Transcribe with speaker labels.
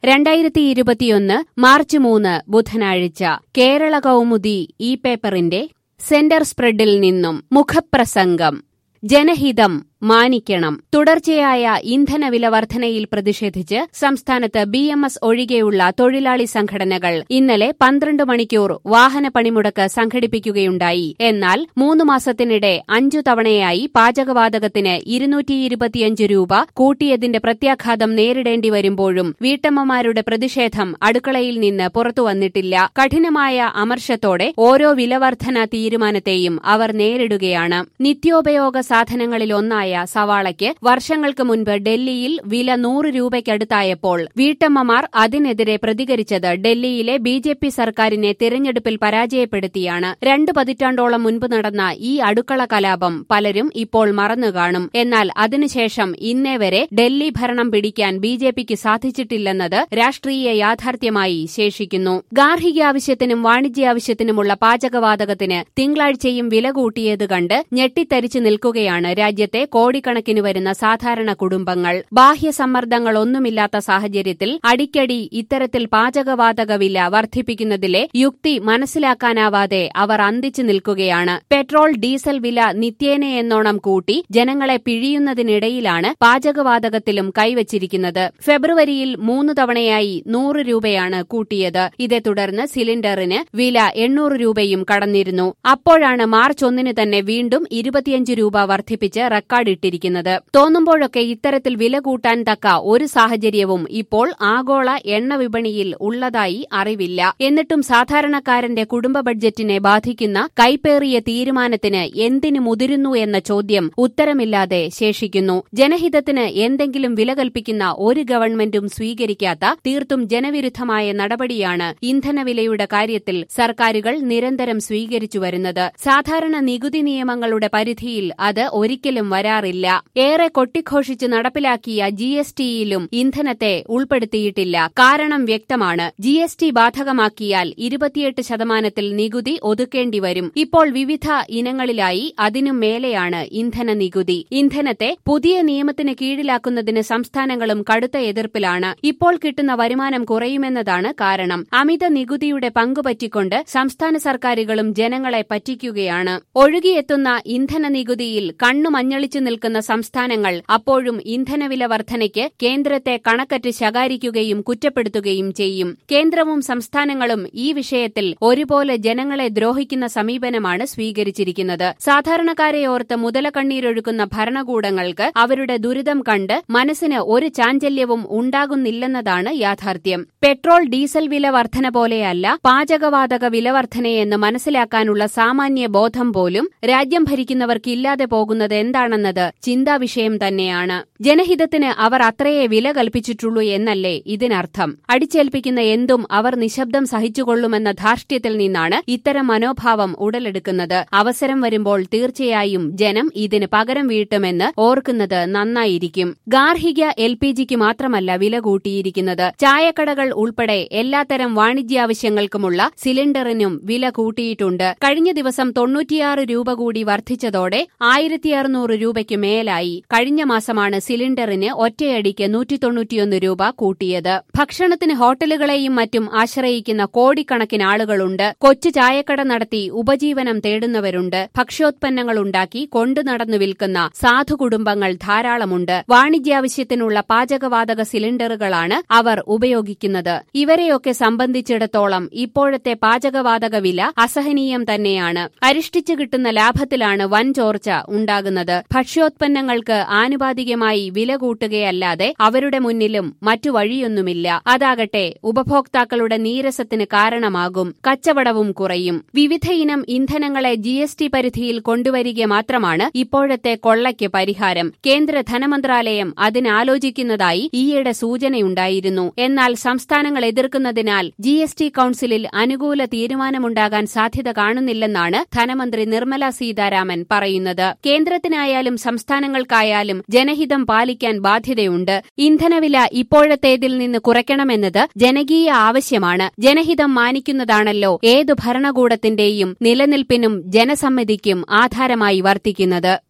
Speaker 1: രണ്ടായിരത്തി ഇരുപത്തിയൊന്ന് മാർച്ച് മൂന്ന് ബുധനാഴ്ച കേരള കൗമുദി ഈ പേപ്പറിന്റെ സെന്റർ സ്പ്രെഡിൽ നിന്നും മുഖപ്രസംഗം ജനഹിതം മാനിക്കണം തുടർച്ചയായ ഇന്ധനവില വർധനയിൽ പ്രതിഷേധിച്ച് സംസ്ഥാനത്ത് ബി എം എസ് ഒഴികെയുള്ള തൊഴിലാളി സംഘടനകൾ ഇന്നലെ പന്ത്രണ്ട് മണിക്കൂർ വാഹന പണിമുടക്ക് സംഘടിപ്പിക്കുകയുണ്ടായി എന്നാൽ മൂന്ന് മാസത്തിനിടെ അഞ്ചു തവണയായി പാചകവാതകത്തിന് ഇരുന്നൂറ്റി ഇരുപത്തിയഞ്ച് രൂപ കൂട്ടിയതിന്റെ പ്രത്യാഘാതം നേരിടേണ്ടി വരുമ്പോഴും വീട്ടമ്മമാരുടെ പ്രതിഷേധം അടുക്കളയിൽ നിന്ന് പുറത്തുവന്നിട്ടില്ല കഠിനമായ അമർഷത്തോടെ ഓരോ വിലവർധന തീരുമാനത്തെയും അവർ നേരിടുകയാണ് നിത്യോപയോഗ സാധനങ്ങളിലൊന്നായ സവാളയ്ക്ക് വർഷങ്ങൾക്ക് മുൻപ് ഡൽഹിയിൽ വില നൂറ് രൂപയ്ക്കടുത്തായപ്പോൾ വീട്ടമ്മമാർ അതിനെതിരെ പ്രതികരിച്ചത് ഡൽഹിയിലെ ബി ജെ പി സർക്കാരിനെ തിരഞ്ഞെടുപ്പിൽ പരാജയപ്പെടുത്തിയാണ് രണ്ട് പതിറ്റാണ്ടോളം മുൻപ് നടന്ന ഈ അടുക്കള കലാപം പലരും ഇപ്പോൾ മറന്നുകാണും എന്നാൽ അതിനുശേഷം ഇന്നേ വരെ ഡൽഹി ഭരണം പിടിക്കാൻ ബി ജെ പിക്ക് സാധിച്ചിട്ടില്ലെന്നത് രാഷ്ട്രീയ യാഥാർത്ഥ്യമായി ശേഷിക്കുന്നു ഗാർഹികാവശ്യത്തിനും വാണിജ്യാവശ്യത്തിനുമുള്ള പാചകവാതകത്തിന് തിങ്കളാഴ്ചയും വില കൂട്ടിയത് കണ്ട് ഞെട്ടിത്തരിച്ചു നിൽക്കുകയാണ് രാജ്യത്തെ കോടിക്കണക്കിന് വരുന്ന സാധാരണ കുടുംബങ്ങൾ ബാഹ്യ സമ്മർദ്ദങ്ങളൊന്നുമില്ലാത്ത സാഹചര്യത്തിൽ അടിക്കടി ഇത്തരത്തിൽ പാചകവാതക വില വർദ്ധിപ്പിക്കുന്നതിലെ യുക്തി മനസ്സിലാക്കാനാവാതെ അവർ അന്തിച്ചു നിൽക്കുകയാണ് പെട്രോൾ ഡീസൽ വില നിത്യേനയെന്നോണം കൂട്ടി ജനങ്ങളെ പിഴിയുന്നതിനിടയിലാണ് പാചകവാതകത്തിലും കൈവച്ചിരിക്കുന്നത് ഫെബ്രുവരിയിൽ മൂന്ന് തവണയായി നൂറ് രൂപയാണ് കൂട്ടിയത് ഇതേ തുടർന്ന് സിലിണ്ടറിന് വില എണ്ണൂറ് രൂപയും കടന്നിരുന്നു അപ്പോഴാണ് മാർച്ച് ഒന്നിന് തന്നെ വീണ്ടും ഇരുപത്തിയഞ്ച് രൂപ വർദ്ധിപ്പിച്ച് റെക്കോർഡിട്ടിരിക്കുന്നത് തോന്നുമ്പോഴൊക്കെ ഇത്തരത്തിൽ വില കൂട്ടാൻ തക്ക ഒരു സാഹചര്യവും ഇപ്പോൾ ആഗോള എണ്ണ വിപണിയിൽ ഉള്ളതായി അറിവില്ല എന്നിട്ടും സാധാരണക്കാരന്റെ കുടുംബ ബഡ്ജറ്റിനെ ബാധിക്കുന്ന കൈപ്പേറിയ തീരുമാനത്തിന് എന്തിനു മുതിരുന്നു എന്ന ചോദ്യം ഉത്തരമില്ലാതെ ശേഷിക്കുന്നു ജനഹിതത്തിന് എന്തെങ്കിലും വില കൽപ്പിക്കുന്ന ഒരു ഗവൺമെന്റും സ്വീകരിക്കാത്ത തീർത്തും ജനവിരുദ്ധമായ നടപടിയാണ് ഇന്ധനവിലയുടെ കാര്യത്തിൽ സർക്കാരുകൾ നിരന്തരം സ്വീകരിച്ചു വരുന്നത് സാധാരണ നികുതി നിയമങ്ങളുടെ പരിധിയിൽ അത് ഒരിക്കലും വരാറില്ല ഏറെ കൊട്ടിഘോഷിച്ച് നടപ്പിലാക്കിയ ജി എസ് ടിയിലും ഇന്ധനത്തെ ഉൾപ്പെടുത്തിയിട്ടില്ല കാരണം വ്യക്തമാണ് ജി എസ് ടി ബാധകമാക്കിയാൽ ഇരുപത്തിയെട്ട് ശതമാനത്തിൽ നികുതി ഒതുക്കേണ്ടി വരും ഇപ്പോൾ വിവിധ ഇനങ്ങളിലായി അതിനു മേലെയാണ് ഇന്ധന നികുതി ഇന്ധനത്തെ പുതിയ നിയമത്തിന് കീഴിലാക്കുന്നതിന് സംസ്ഥാനങ്ങളും കടുത്ത എതിർപ്പിലാണ് ഇപ്പോൾ കിട്ടുന്ന വരുമാനം കുറയുമെന്നതാണ് കാരണം അമിത നികുതിയുടെ പങ്കുപറ്റിക്കൊണ്ട് സംസ്ഥാന സർക്കാരുകളും ജനങ്ങളെ പറ്റിക്കുകയാണ് ഒഴുകിയെത്തുന്ന ഇന്ധന നികുതിയിൽ കണ്ണു മഞ്ഞളിച്ചു നിൽക്കുന്ന സംസ്ഥാനങ്ങൾ അപ്പോഴും ഇന്ധനവില വർധനയ്ക്ക് കേന്ദ്രത്തെ കണക്കറ്റ് ശകാരിക്കുകയും കുറ്റപ്പെടുത്തുകയും ചെയ്യും കേന്ദ്രവും സംസ്ഥാനങ്ങളും ഈ വിഷയത്തിൽ ഒരുപോലെ ജനങ്ങളെ ദ്രോഹിക്കുന്ന സമീപനമാണ് സ്വീകരിച്ചിരിക്കുന്നത് സാധാരണക്കാരെ ഓർത്ത് മുതലക്കണ്ണീരൊഴുക്കുന്ന ഭരണകൂടങ്ങൾക്ക് അവരുടെ ദുരിതം കണ്ട് മനസ്സിന് ഒരു ചാഞ്ചല്യവും ഉണ്ടാകുന്നില്ലെന്നതാണ് യാഥാർത്ഥ്യം പെട്രോൾ ഡീസൽ വില വർധന പോലെയല്ല പാചകവാതക വില വർധനയെന്ന് മനസ്സിലാക്കാനുള്ള സാമാന്യ ബോധം പോലും രാജ്യം ഭരിക്കുന്നവർക്കില്ലാതെ പോകുന്നത് എന്താണെന്നത് ചിന്താവിഷയം തന്നെയാണ് ജനഹിതത്തിന് അവർ അത്രയേ വില കൽപ്പിച്ചിട്ടുള്ളൂ എന്നല്ലേ ഇതിനർത്ഥം അടിച്ചേൽപ്പിക്കുന്ന എന്തും അവർ നിശബ്ദം സഹിച്ചുകൊള്ളുമെന്ന ധാർഷ്ട്യത്തിൽ നിന്നാണ് ഇത്തരം മനോഭാവം ഉടലെടുക്കുന്നത് അവസരം വരുമ്പോൾ തീർച്ചയായും ജനം ഇതിന് പകരം വീട്ടുമെന്ന് ഓർക്കുന്നത് നന്നായിരിക്കും ഗാർഹിക എൽ പി ജിക്ക് മാത്രമല്ല വില കൂട്ടിയിരിക്കുന്നത് ചായക്കടകൾ ഉൾപ്പെടെ എല്ലാത്തരം വാണിജ്യാവശ്യങ്ങൾക്കുമുള്ള സിലിണ്ടറിനും വില കൂട്ടിയിട്ടുണ്ട് കഴിഞ്ഞ ദിവസം തൊണ്ണൂറ്റിയാറ് രൂപ കൂടി വർദ്ധിച്ചതോടെ ആയിരത്തി അറുന്നൂറ് രൂപയ്ക്ക് മേലായി കഴിഞ്ഞ മാസമാണ് സിലിണ്ടറിന് ഒറ്റയടിക്ക് നൂറ്റി തൊണ്ണൂറ്റിയൊന്ന് രൂപ കൂട്ടിയത് ഭക്ഷണത്തിന് ഹോട്ടലുകളെയും മറ്റും ആശ്രയിക്കുന്ന കോടിക്കണക്കിന് ആളുകളുണ്ട് കൊച്ചു ചായക്കട നടത്തി ഉപജീവനം തേടുന്നവരുണ്ട് ഭക്ഷ്യോത്പന്നങ്ങൾ ഉണ്ടാക്കി കൊണ്ടു നടന്നു വിൽക്കുന്ന സാധു കുടുംബങ്ങൾ ധാരാളമുണ്ട് വാണിജ്യാവശ്യത്തിനുള്ള പാചകവാതക സിലിണ്ടറുകളാണ് അവർ ഉപയോഗിക്കുന്നത് ഇവരെയൊക്കെ സംബന്ധിച്ചിടത്തോളം ഇപ്പോഴത്തെ പാചകവാതക വില അസഹനീയം തന്നെയാണ് അരിഷ്ടിച്ചു കിട്ടുന്ന ലാഭത്തിലാണ് വൻ ചോർച്ച ഉണ്ടാകുന്നത് ഭക്ഷ്യോത്പന്നങ്ങൾക്ക് ആനുപാതികമായി വില കൂട്ടുകയല്ലാതെ അവരുടെ മുന്നിലും മറ്റു വഴിയൊന്നുമില്ല അതാകട്ടെ ഉപഭോക്താക്കളുടെ നീരസത്തിന് കാരണമാകും കച്ചവടവും കുറയും വിവിധയിനം ഇന്ധനങ്ങളെ ജി എസ് ടി പരിധിയിൽ കൊണ്ടുവരിക മാത്രമാണ് ഇപ്പോഴത്തെ കൊള്ളയ്ക്ക് പരിഹാരം കേന്ദ്ര ധനമന്ത്രാലയം അതിനാലോചിക്കുന്നതായി ഈയിടെ സൂചനയുണ്ടായിരുന്നു എന്നാൽ സംസ്ഥാനങ്ങൾ എതിർക്കുന്നതിനാൽ ജി എസ് ടി കൌൺസിലിൽ അനുകൂല തീരുമാനമുണ്ടാകാൻ സാധ്യത കാണുന്നില്ലെന്നാണ് ധനമന്ത്രി നിർമ്മല സീതാരാമൻ പറയുന്നത് കേന്ദ്രത്തിനായാലും സംസ്ഥാനങ്ങൾക്കായാലും ജനഹിതം പാലിക്കാൻ ബാധ്യതയുണ്ട് ഇന്ധനവില ഇപ്പോഴത്തേതിൽ നിന്ന് കുറയ്ക്കണമെന്നത് ജനകീയ ആവശ്യമാണ് ജനഹിതം മാനിക്കുന്നതാണല്ലോ ഏതു ഭരണകൂടത്തിന്റെയും നിലനിൽപ്പിനും ജനസമ്മതിക്കും ആധാരമായി വർത്തിക്കുന്നത്